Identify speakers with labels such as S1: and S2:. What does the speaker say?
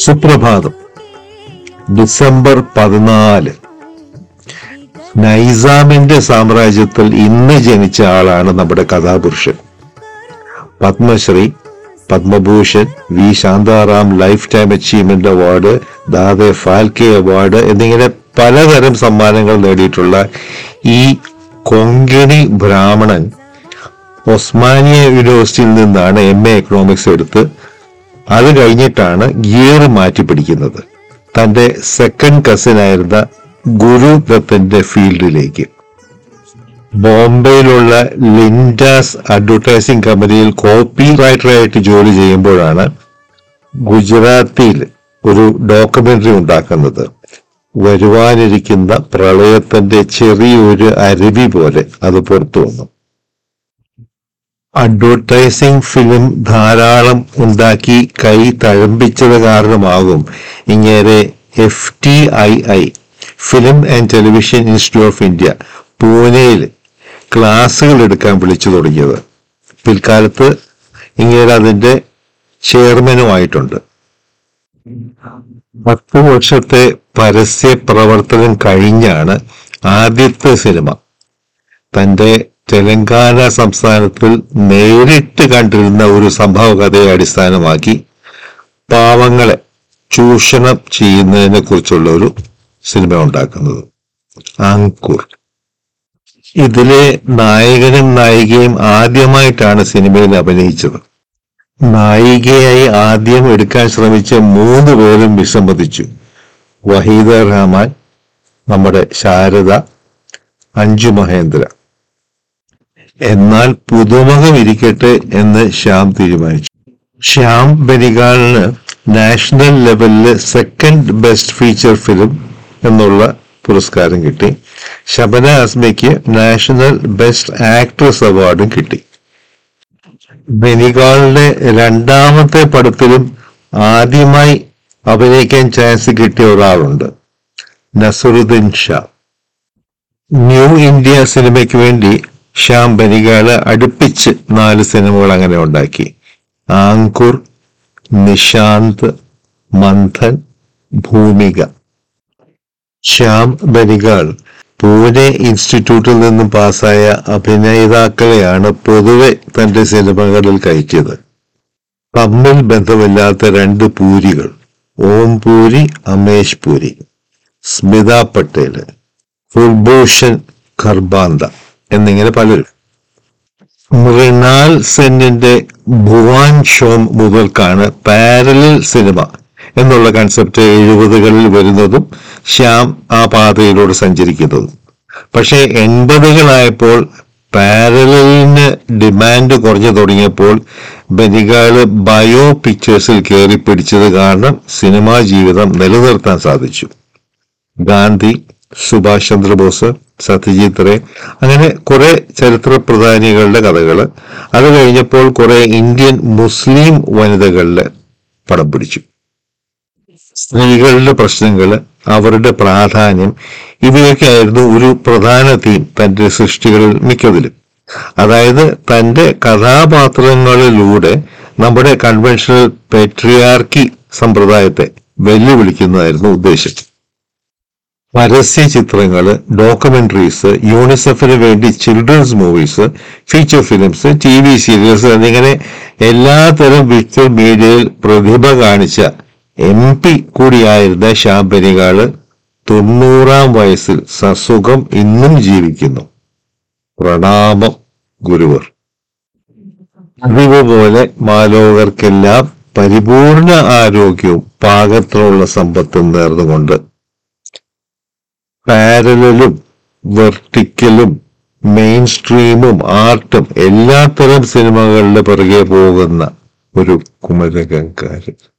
S1: സുപ്രഭാതം ഡിസംബർ പതിനാല് നൈസാമിന്റെ സാമ്രാജ്യത്തിൽ ഇന്ന് ജനിച്ച ആളാണ് നമ്മുടെ കഥാപുരുഷൻ Padma Shri Padma Bhushan V Shantaram life time achievement award Dada Phalke award എന്നിങ്ങനെ പലതരം സമ്മാനങ്ങൾ നേടിയിട്ടുള്ള ഈ കൊങ്കിണി ബ്രാഹ്മണൻ ഒസ്മാനിയ യൂണിവേഴ്സിറ്റിയിൽ നിന്നാണ് എം എ എക്കണോമിക്സ് എടുത്ത് അത് കഴിഞ്ഞിട്ടാണ് ഗിയർ മാറ്റി പിടിക്കുന്നത് തന്റെ സെക്കൻഡ് കസിൻ ആയിരുന്ന ഗുരു ദത്തന്റെ ഫീൽഡിലേക്ക് ബോംബെയിലുള്ള ലിൻഡാസ് അഡ്വർടൈസിംഗ് കമ്പനിയിൽ കോപ്പി റൈറ്ററായിട്ട് ജോലി ചെയ്യുമ്പോഴാണ് ഗുജറാത്തിയിൽ ഒരു ഡോക്യുമെന്ററി ഉണ്ടാക്കുന്നത് വരുവാനിരിക്കുന്ന പ്രളയത്തിന്റെ ചെറിയൊരു അരുവി പോലെ അത് പുറത്തു വന്നു അഡ്വർടൈസിംഗ് ഫിലിം ധാരാളം ഉണ്ടാക്കി കൈ തഴമ്പിച്ചത് കാരണമാകും ഇങ്ങനെ F T I I film and television institute of India പൂനെയിൽ ക്ലാസ്സുകൾ എടുക്കാൻ വിളിച്ചു തുടങ്ങിയത് പിൽക്കാലത്ത് ഇങ്ങനെ അതിന്റെ ചെയർമാനുമായിട്ടുണ്ട് പത്ത് വർഷത്തെ പരസ്യ പ്രവർത്തനം കഴിഞ്ഞാണ് ആദ്യത്തെ സിനിമ തന്റെ തെലങ്കാന സംസ്ഥാനത്തിൽ നേരിട്ട് കണ്ടിരുന്ന ഒരു സംഭവ കഥയെ അടിസ്ഥാനമാക്കി പാവങ്ങളെ ചൂഷണം ചെയ്യുന്നതിനെ കുറിച്ചുള്ള ഒരു സിനിമ ഉണ്ടാക്കുന്നത് ആങ്കൂർ ഇതിലെ നായകനും നായികയും ആദ്യമായിട്ടാണ് സിനിമയിൽ അഭിനയിച്ചത് നായികയായി ആദ്യം എടുക്കാൻ ശ്രമിച്ച മൂന്ന് പേരും വിസമ്മതിച്ചു വഹീദ റഹ്മാൻ നമ്മുടെ ശാരദ അഞ്ജു മഹേന്ദ്ര എന്നാൽ പുതുമുഖം ഇരിക്കട്ടെ എന്ന് ശ്യാം തീരുമാനിച്ചു ശ്യാം ബനിഗാളിന് നാഷണൽ ലെവലില് സെക്കൻഡ് ബെസ്റ്റ് ഫീച്ചർ ഫിലിം എന്നുള്ള പുരസ്കാരം കിട്ടി ശബന അസ്മയ്ക്ക് നാഷണൽ ബെസ്റ്റ് ആക്ട്രസ് അവാർഡും കിട്ടി ബെനിഗാളിന്റെ രണ്ടാമത്തെ പടത്തിലും ആദ്യമായി അഭിനയിക്കാൻ ചാൻസ് കിട്ടിയ ഒരാളുണ്ട് നസറുദ്ദീൻ ഷാ ന്യൂ ഇന്ത്യ സിനിമയ്ക്ക് വേണ്ടി ശ്യാം ബനിഗാള് അടുപ്പിച്ച് നാല് സിനിമകൾ അങ്ങനെ ഉണ്ടാക്കി ആങ്കുർ നിശാന്ത് മന്ഥൻ ഭൂമിക ശ്യാം ബനിഗാൾ പൂനെ ഇൻസ്റ്റിറ്റ്യൂട്ടിൽ നിന്നും പാസ്സായ അഭിനേതാക്കളെയാണ് പൊതുവെ തന്റെ സിനിമകളിൽ കയറ്റിയത് തമ്മിൽ ബന്ധമില്ലാത്ത രണ്ട് പൂരികൾ ഓം പൂരി അമേഷ് പൂരി സ്മിത പട്ടേല് കുൽഭൂഷൺ ഖർബാന്ത എന്നിങ്ങനെ പലരും മൃണാൽ സെന്നിന്റെ ഭുവാൻ ഷോം മുതൽക്കാണ് പാരലൽ സിനിമ എന്നുള്ള കൺസെപ്റ്റ് എഴുപതുകളിൽ വരുന്നതും ശ്യാം ആ പാതയിലൂടെ സഞ്ചരിക്കുന്നതും പക്ഷേ എൺപതുകളായപ്പോൾ പാരലലിന് ഡിമാൻഡ് കുറഞ്ഞു തുടങ്ങിയപ്പോൾ ബനിഗാള് ബയോ പിക്ചേഴ്സിൽ കയറി പിടിച്ചത് കാരണം സിനിമാ ജീവിതം നിലനിർത്താൻ സാധിച്ചു ഗാന്ധി സുഭാഷ് ചന്ദ്രബോസ് സത്യജിത് റേ അങ്ങനെ കുറെ ചരിത്ര പ്രധാനികളുടെ കഥകള് അത് കഴിഞ്ഞപ്പോൾ കുറെ ഇന്ത്യൻ മുസ്ലിം വനിതകളുടെ പടം പിടിച്ചു സ്ത്രീകളുടെ പ്രശ്നങ്ങള് അവരുടെ പ്രാധാന്യം ഇവയൊക്കെ ആയിരുന്നു ഒരു പ്രധാന തീം തന്റെ സൃഷ്ടികളിൽ മിക്കതിലും അതായത് തന്റെ കഥാപാത്രങ്ങളിലൂടെ നമ്മുടെ കൺവെൻഷണൽ പെട്രിയാർക്കി സമ്പ്രദായത്തെ വെല്ലുവിളിക്കുന്നതായിരുന്നു ഉദ്ദേശം പരസ്യ ചിത്രങ്ങള് ഡോക്യുമെന്ററീസ് യൂണിസെഫിന് വേണ്ടി children's movies feature films T V serials എന്നിങ്ങനെ എല്ലാത്തരം വിഷ്വൽ മീഡിയയിൽ പ്രതിഭ കാണിച്ച എം പി കൂടിയായിരുന്ന ശ്യാം ബനിഗാള് തൊണ്ണൂറാം വയസ്സിൽ സസുഖം ഇന്നും ജീവിക്കുന്നു പ്രണാമം ഗുരുവർ പതിവ് പോലെ മാലോകർക്കെല്ലാം പരിപൂർണ ആരോഗ്യവും പാകത്തിനുള്ള സമ്പത്തും നേർന്നുകൊണ്ട് പാരലും വെർട്ടിക്കലും മെയിൻ സ്ട്രീമും ആർട്ടും എല്ലാത്തരം സിനിമകളുടെ പിറകെ പോകുന്ന ഒരു കുമരകങ്കാരൻ